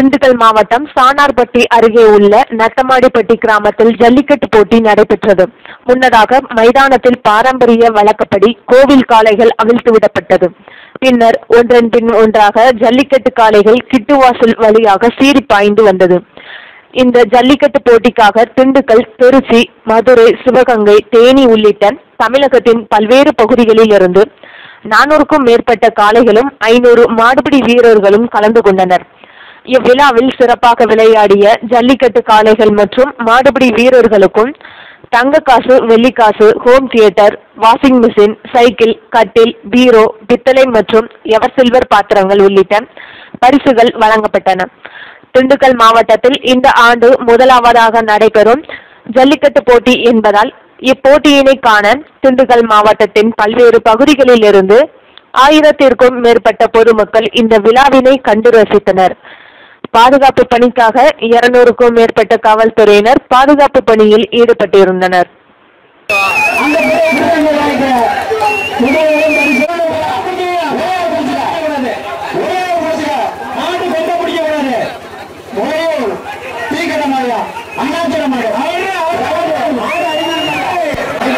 திண்டுக்கல் மாவட்டம் சானார்பட்டி அருகே உள்ள நத்தமாடிப்பட்டி கிராமத்தில் ஜல்லிக்கட்டு போட்டி நடைபெற்றது முன்னதாக மைதானத்தில் பாரம்பரிய வழக்கப்படி கோவில் காளைகள் அவிழ்த்து விடப்பட்டது பின்னர் ஒன்றன் பின் ஒன்றாக ஜல்லிக்கட்டு காளைகள் கிட்டுவாசல் வழியாக சீறி பாய்ந்து வந்தது இந்த ஜல்லிக்கட்டு போட்டிக்காக திண்டுக்கல் திருச்சி மதுரை சிவகங்கை தேனி உள்ளிட்ட தமிழகத்தின் பல்வேறு பகுதிகளில் இருந்து நானூறுக்கும் மேற்பட்ட காளைகளும் ஐநூறு மாடுபிடி வீரர்களும் கலந்து கொண்டனர் இவ்விழாவில் சிறப்பாக விளையாடிய ஜல்லிக்கட்டு காளைகள் மற்றும் மாடுபிடி வீரர்களுக்கும் தங்கக்காசு வெள்ளிக்காசு home theatre washing machine cycle கட்டில் பீரோ பித்தளை மற்றும் எவர் சில்வர் பாத்திரங்கள் உள்ளிட்ட பரிசுகள் வழங்கப்பட்டன திண்டுக்கல் மாவட்டத்தில் இந்த ஆண்டு முதலாவதாக நடைபெறும் ஜல்லிக்கட்டு போட்டி என்பதால் இப்போட்டியினை காண திண்டுக்கல் மாவட்டத்தின் பல்வேறு பகுதிகளில் இருந்து ஆயிரத்திற்கும் மேற்பட்ட பொதுமக்கள் இந்த விழாவினை கண்டு ரசித்தனர் பாதுகாப்பு பணிக்காக இருநூறுக்கும் மேற்பட்ட காவல்துறையினர் பாதுகாப்பு பணியில் ஈடுபட்டிருந்தனர் அந்த பிள்ளைங்க வாங்கிக்க. முதல்வரும் பரிசு. ஒரே ஒரு பிடிச்சுக்க. ஒரே ஒரு பிடிச்சுக்க. மாட்டு கொம்ப பிடிக்க கூடாது. ஒரே ஒரு தீக்கடை மாடுயா. அண்ணாச்சிட மாடு. அவரு, அவரு, அவரு. மாடு அடிக்கிறது மாடு.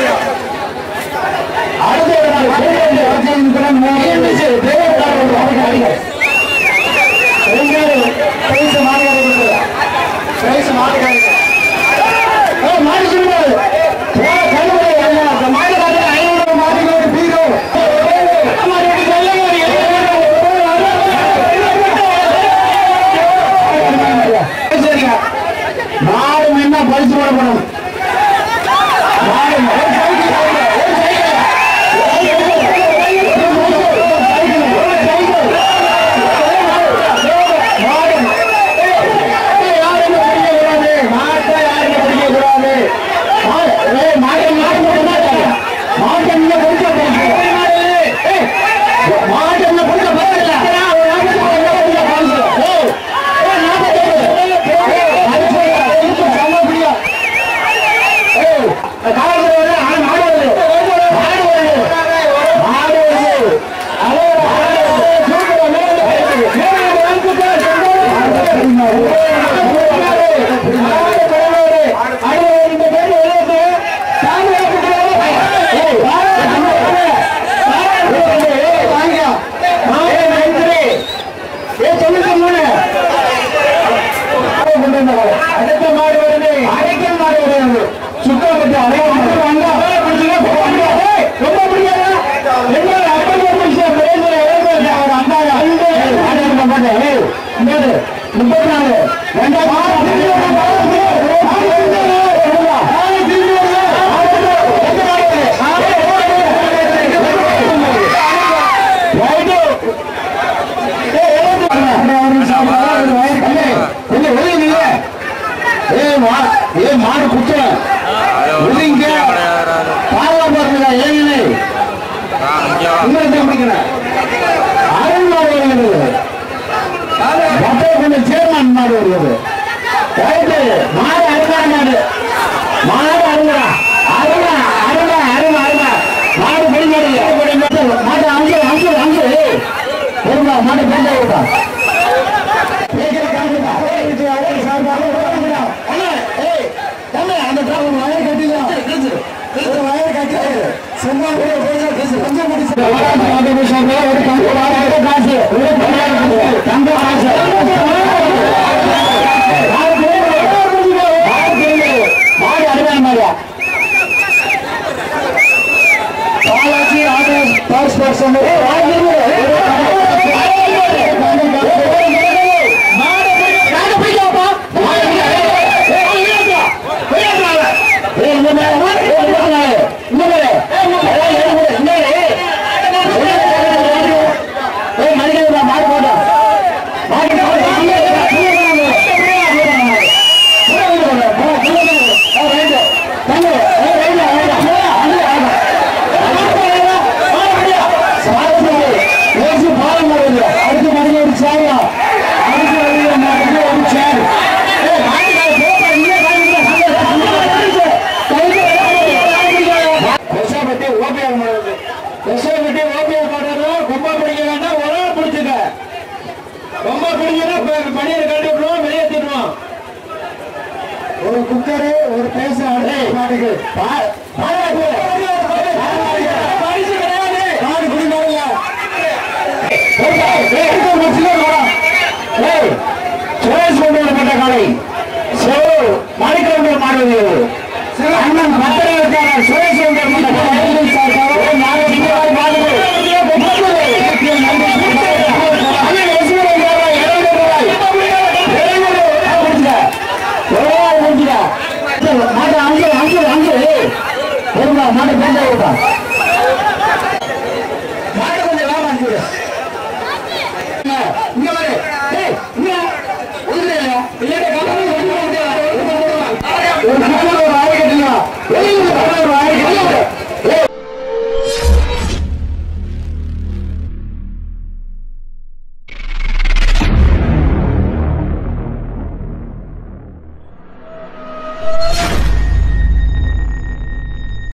அடுத்து ஒரு நாள் அடுத்து ஒரு நாள் அடுத்து இந்த பிள்ளை மூணு இருந்துச்சு. தேவைப்படாத ஒரு மாடுக்கு அடிங்க. ரெண்டாவது பிரைஸ் மாடுகாரங்க கொடுக்குற. பிரைஸ் மாடுகாரங்க. ஏய், மாடு சொல்லுவாரு. ஏ, கழுதை, அல்ல, அந்த மாடுகாரங்க ஐநூறு மாடுகளோட பீரோ. மாடு எப்படி சொல்லுங்க, நீ சரிங்க. மாடு என்ன பரிசு போடப்படும் மாடு ஒரு சைக்கிள் போடுங்க, ஒரு சைக்கிள். ஒரு சைக்கிள். மாடு மாட்டை யாருமே பிடிக்கக்கூடாது. மாட்டை யாருமே பிடிக்கக்கூடாது. மா- ஏய், மாட்டை மாட்டு போட மாட்டாங்க. மாட்டை நீங்க பிடிக்க போறீங்க. ஏய், மாட்டை நீங்க பிடிக்க போறீங்க. ஒரு நாட்டை பிடிக்க போறீங்க, பாருங்க. ஏய், ஏய், நாட்டை கேளு. ஏய், அது சொல்லுங்க. இதுக்கு செம்ம பிடிக்கும். ஏய், காவல்துறை வருது. ஆனா மாடு வருது. மாடு வருது. மாடு வருது. அதோ மாடு வருது. சூப்பர், மேல வருது. மேல வருது. முப்பத்தி நாலு மாடு குத்த ஒதுங்க பாதுகாப்பா இருக்குதா ஏன்னு இன்னொருத்தன் பிடிக்கிறேன் அருண் மாடு வருகிறது மொத்தம் சேர்மன் மாடு வருகிறது ரைட்டு மாடு அருங்கா மாடு மாடு அருங்கா அருங்கா அருங்கா அருங்கா அருங்கா மாடு பிடிக்காது மாடு அங்கே அங்கே அங்கே வருமா மாடு பிடிக்க விட்டா அந்த வயர் கட்டிடலாம் ஒரு வயர் கட்டி சும்மா கொஞ்சம் முடிச்சு ஒரு காசு ஒரு தங்க காசு மாடு அருமையான மாடியா பாலாஜி ஆதர்ஸ் பர்ஸ் பர்சன் மாடு போட்டோம் குக்கரு ஒரு பேச மாட்டுக்கு மாடு குடிமாடுங்க சுரேஷ் கொண்டு வரப்பட்ட காலை மணிக்கொண்டு மாடுவது அண்ணன் பத்திரம் இருக்கார் சுரேஷ் கொண்டு வரப்பட்ட மாட்டை அங்கே அங்கே அங்கே மாட்டை பேச விட்டா